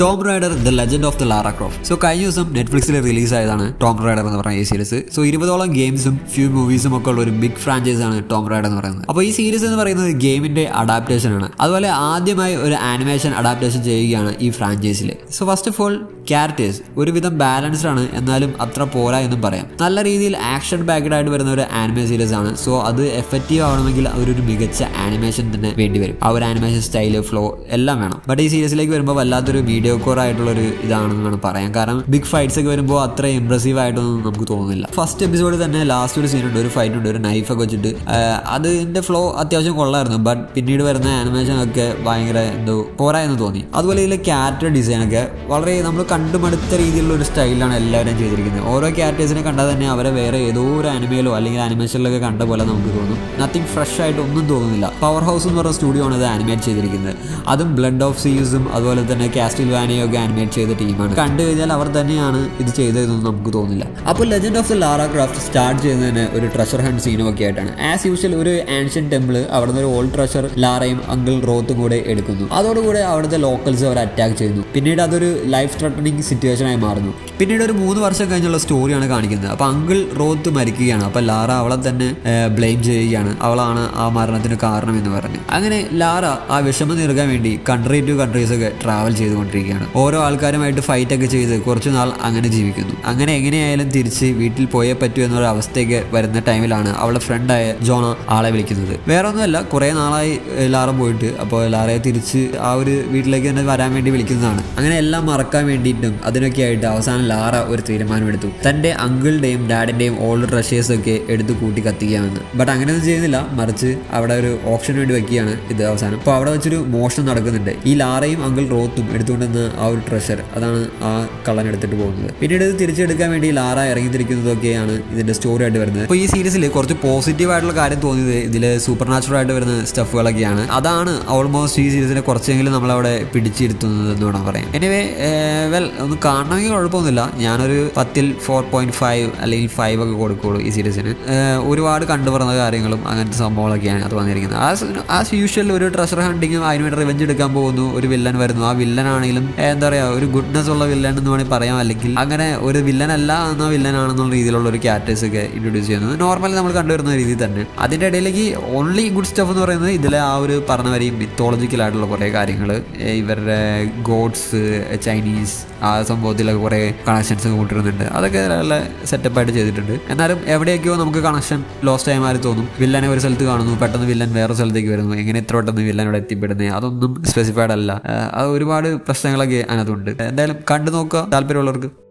Tom Raider the legend of the Lara Croft so കഴിഞ്ഞ ദിവസം നെറ്റ്ഫ്ലിക്സിൽ റിലീസ് ആയതാണ് ടോം റൈഡർ എന്ന് പറയുന്ന ഈ സീരീസ് സോ ഇരുപതോളം ഗെയിംസും ഫ്യൂ മൂവീസും ഒക്കെ ഉള്ള ഒരു ബിഗ് ഫ്രാഞ്ചൈസ് ആണ് ടോം റൈഡർ എന്ന് പറയുന്നത് അപ്പോൾ ഈ സീരീസ് എന്ന് പറയുന്നത് ഗെയിമിന്റെ അഡാപ്റ്റേഷൻ ആണ് അതുപോലെ ആദ്യമായി ഒരു ആനിമേഷൻ അഡാപ്റ്റേഷൻ ചെയ്യുകയാണ് ഈ ഫ്രാഞ്ചൈസിൽ so first of all characters ഒരുവിധം ബാലൻസ്ഡ് ആണ് എന്നാലും അത്ര പോരാ എന്നും പറയാം നല്ല രീതിയിൽ ആക്ഷൻ ബാക്ക്ഡ് ആയിട്ട് വരുന്ന ഒരു ആനിമേ സീരീസ് ആണ് സോ അത് എഫക്റ്റീവ് ആവണമെങ്കിൽ അതൊരു മികച്ച ആനിമേഷൻ തന്നെ വേണ്ടി വരും ആ ഒരു ആനിമേഷൻ സ്റ്റൈല് ഫ്ലോ എല്ലാം വേണം ബട്ട് ഈ സീരീസിലേക്ക് വരുമ്പോൾ വല്ലാത്തൊരു വീഡിയോ കോർ ആയിട്ടുള്ള ഒരു ഇതാണെന്ന് വേണം പറയാം കാരണം ബിഗ് ഫൈറ്റ്സ് ഒക്കെ വരുമ്പോൾ അത്ര ഇംപ്രസീവ് ആയിട്ടൊന്നും നമുക്ക് തോന്നുന്നില്ല ഫസ്റ്റ് എപ്പിസോഡ് തന്നെ ലാസ്റ്റ് ഒരു സീൻ ഉണ്ട് ഒരു ഫൈറ്റ് ഉണ്ട് ഒരു നൈഫ് ഒക്കെ വെച്ചിട്ട് ആഹ് അതിന്റെ ഫ്ലോ അത്യാവശ്യം കൊള്ളായിരുന്നു ബട്ട് പിന്നീട് വരുന്ന ആനിമേഷൻ ഒക്കെ ഭയങ്കര എന്തോ പോരാ എന്ന് തോന്നി അതുപോലെ ഇതിലെ ക്യാരക്ടർ ഡിസൈൻ ഒക്കെ വളരെ നമ്മൾ കണ്ടുമടുത്ത രീതിയിലുള്ള ഒരു സ്റ്റൈലാണ് എല്ലാവരും ചെയ്തിരിക്കുന്നത് ഓരോ ക്യാരക്ടേഴ്സിനെ കണ്ടാൽ തന്നെ അവരെ വേറെ ഏതോ ഒരു അനിമയിലോ അല്ലെങ്കിൽ ആനിമേഷനിലൊക്കെ കണ്ട പോലെ നമുക്ക് തോന്നും നത്തിങ് ഫ്രഷ് ആയിട്ട് ഒന്നും തോന്നുന്നില്ല പവർ ഹൗസ് എന്ന് പറഞ്ഞ സ്റ്റുഡിയോ ആണ് ഇത് ആനിമേറ്റ് ചെയ്തിരിക്കുന്നത് അതും ബ്ലഡ് ഓഫ് സീസും അതുപോലെ തന്നെ കാസ്റ്റിൽ വാനിയും ഒക്കെ ആനിമേറ്റ് ചെയ്ത ടീമാണ് കണ്ടു കഴിഞ്ഞാൽ അവർ തന്നെയാണ് ഇത് ചെയ്തതെന്നൊന്നും നമുക്ക് തോന്നില്ല അപ്പോൾ legend of the Lara Croft start ചെയ്യുന്നതിന് ഒരു ട്രഷർ ഹണ്ട് സീനും ഒക്കെ ആയിട്ടാണ് ആസ് യൂഷ്വൽ ഒരു ആൻഷ്യൻ ടെമ്പിൾ അവിടെ നിന്ന് ഒരു ഓൾഡ് ട്രഷർ ലാറയും അങ്കിൾ റോത്തും കൂടെ എടുക്കുന്നു അതോടുകൂടെ അവിടുത്തെ ലോക്കൽസ് അവർ അറ്റാക്ക് ചെയ്യുന്നു പിന്നീട് അതൊരു ലൈഫ് ത്രെട്ടണിങ് സിറ്റുവേഷൻ ആയി മാറുന്നു പിന്നീട് ഒരു മൂന്ന് വർഷം കഴിഞ്ഞുള്ള സ്റ്റോറിയാണ് കാണിക്കുന്നത് അപ്പോൾ അങ്കിൾ റോത്ത് മരിക്കുകയാണ് അപ്പോൾ ലാറ അവളെ തന്നെ ബ്ലെയിം ചെയ്യുകയാണ് അവളാണ് ആ മരണത്തിന് കാരണം എന്ന് പറഞ്ഞ് അങ്ങനെ ലാറ ആ വിഷമം തീർക്കാൻ വേണ്ടി കൺട്രി ടു കൺട്രീസ് ഒക്കെ ട്രാവൽ ചെയ്തുകൊണ്ടിരിക്കുകയാണ് ഓരോ ആൾക്കാരുമായിട്ട് ഫൈറ്റ് ഒക്കെ ചെയ്ത് കുറച്ച് നാൾ അങ്ങനെ ജീവിക്കുന്നു അങ്ങനെ എങ്ങനെയായാലും തിരിച്ച് വീട്ടിൽ പോയേ പറ്റൂ എന്നൊരു അവസ്ഥയൊക്കെ വരുന്ന ടൈമിലാണ് അവളുടെ ഫ്രണ്ടായ ജോണ ആളെ വിളിക്കുന്നത് വേറെ ഒന്നുമല്ല കുറേ നാളായി ഏഹ്, ലാറ പോയിട്ട് അപ്പോൾ ലാറയെ തിരിച്ച് ആ ഒരു വീട്ടിലേക്ക് തന്നെ വരാൻ വേണ്ടി വിളിക്കുന്നതാണ് അങ്ങനെ എല്ലാം മറക്കാൻ വേണ്ടിയിട്ടും അതിനൊക്കെ ആയിട്ട് അവസാനം ലാറ ഒരു തീരുമാനമെടുത്തു തൻ്റെ അങ്കിളുടെയും ഡാഡിൻ്റെയും ഓൾഡ് ട്രഷേഴ്സ് ഒക്കെ എടുത്ത് കൂട്ടി കത്തിക്കാമെന്ന് ബട്ട് അങ്ങനെയൊന്നും ചെയ്യുന്നില്ല മറിച്ച് അവിടെ ഒരു ഓപ്ഷൻ വേണ്ടി വെക്കുകയാണ് ഇത് അവസാനം അപ്പോൾ അവിടെ വെച്ചൊരു മോഷണം നടക്കുന്നുണ്ട് ഈ ലാറയും അങ്കിൾ റോത്തും എടുത്തുകൊണ്ടുവന്ന ആ ഒരു ട്രഷർ അതാണ് ആ കള്ളൻ എടുത്തിട്ട് പോകുന്നത് പിന്നീട് ഇത് തിരിച്ചെടുക്കാൻ വേണ്ടി ലാറ ഇറങ്ങിത്തിരിക്കുന്നതൊക്കെയാണ് ഇതിന്റെ സ്റ്റോറി ആയിട്ട് വരുന്നത് അപ്പോൾ ഈ സീരീസിൽ കുറച്ച് പോസിറ്റീവ് ആയിട്ടുള്ള കാര്യം തോന്നിയത് ഇതിൽ സൂപ്പർ നാച്ചുറൽ ആയിട്ട് വരുന്ന സ്റ്റഫുകളൊക്കെയാണ് അതാണ് ഓൾമോസ്റ്റ് ഈ സീരീസിനെ കുറച്ചെങ്കിലും നമ്മളവിടെ പിടിച്ചിരുത്തുന്നത് എന്ന് വേണം പറയാം എനിവേ വെൽ ഒന്ന് കാണണമെങ്കിൽ കുഴപ്പമൊന്നുമില്ല ഞാനൊരു പത്തിൽ ഫോർ പോയിന്റ് ഫൈവ് അല്ലെങ്കിൽ ഫൈവ് ഒക്കെ കൊടുക്കുള്ളൂ ഈ സീരീസിന് ഒരുപാട് കണ്ടുപറന്ന കാര്യങ്ങളും അങ്ങനത്തെ സംഭവങ്ങളൊക്കെയാണ് അത് വന്നിരിക്കുന്നത് ആസ് ആസ് യൂഷ്വൽ ഒരു ട്രഷർ ഹണ്ടിങ്ങും അതിനുവേണ്ടി റിവെഞ്ച് എടുക്കാൻ പോകുന്നു ഒരു വില്ലൻ വരുന്നു ആ വില്ലൻ ആണെങ്കിലും ഏഹ്, എന്താ പറയുക ഒരു ഗുഡ്നെസ് ഉള്ള വില്ലൻ എന്ന് വേണമെങ്കിൽ പറയാം അല്ലെങ്കിൽ അങ്ങനെ ഒരു വില്ലൻ അല്ല എന്ന വില്ലൻ ആണെന്നുള്ള രീതിയിലുള്ള ഒരു ക്യാരക്ടേഴ്സ് ഒക്കെ ഇൻട്രൊഡ്യൂസ് ചെയ്യുന്നത് നോർമലി നമ്മൾ കണ്ടുവരുന്ന രീതി തന്നെ അതിൻ്റെ ഇടയിലേക്ക് ഓൺലി ഗുഡ് സ്റ്റഫ് എന്ന് പറയുന്നത് ഇതിലെ ആ ഒരു പറഞ്ഞ വരെ മിത്തോളജിക്കൽ ആയിട്ടുള്ള കുറേ കാര്യങ്ങൾ ഇവരുടെ ഗോഡ്സ് ചൈനീസ് ആ സംഭവത്തിലൊക്കെ കുറേ കണക്ഷൻസ് കൂട്ടിരുന്നുണ്ട് അതൊക്കെ നല്ല സെറ്റപ്പായിട്ട് ചെയ്തിട്ടുണ്ട് എന്നാലും എവിടെയൊക്കെയോ നമുക്ക് കണക്ഷൻ ലോസ്റ്റ് ആയ മാതിരി തോന്നും വില്ലനെ ഒരു സ്ഥലത്ത് കാണുന്നു പെട്ടെന്ന് വില്ലൻ വേറെ സ്ഥലത്തേക്ക് വരുന്നു എങ്ങനെ ഇത്ര പെട്ടെന്ന് വില്ലൻ ഇവിടെ എത്തിപ്പെടുന്നത് അതൊന്നും സ്പെസിഫൈഡ് അല്ല ആ, അത് ഒരുപാട് പ്രശ്നങ്ങളൊക്കെ അതിനകത്തുണ്ട് എന്തായാലും കണ്ടു നോക്കുക താല്പര്യമുള്ളവർക്ക്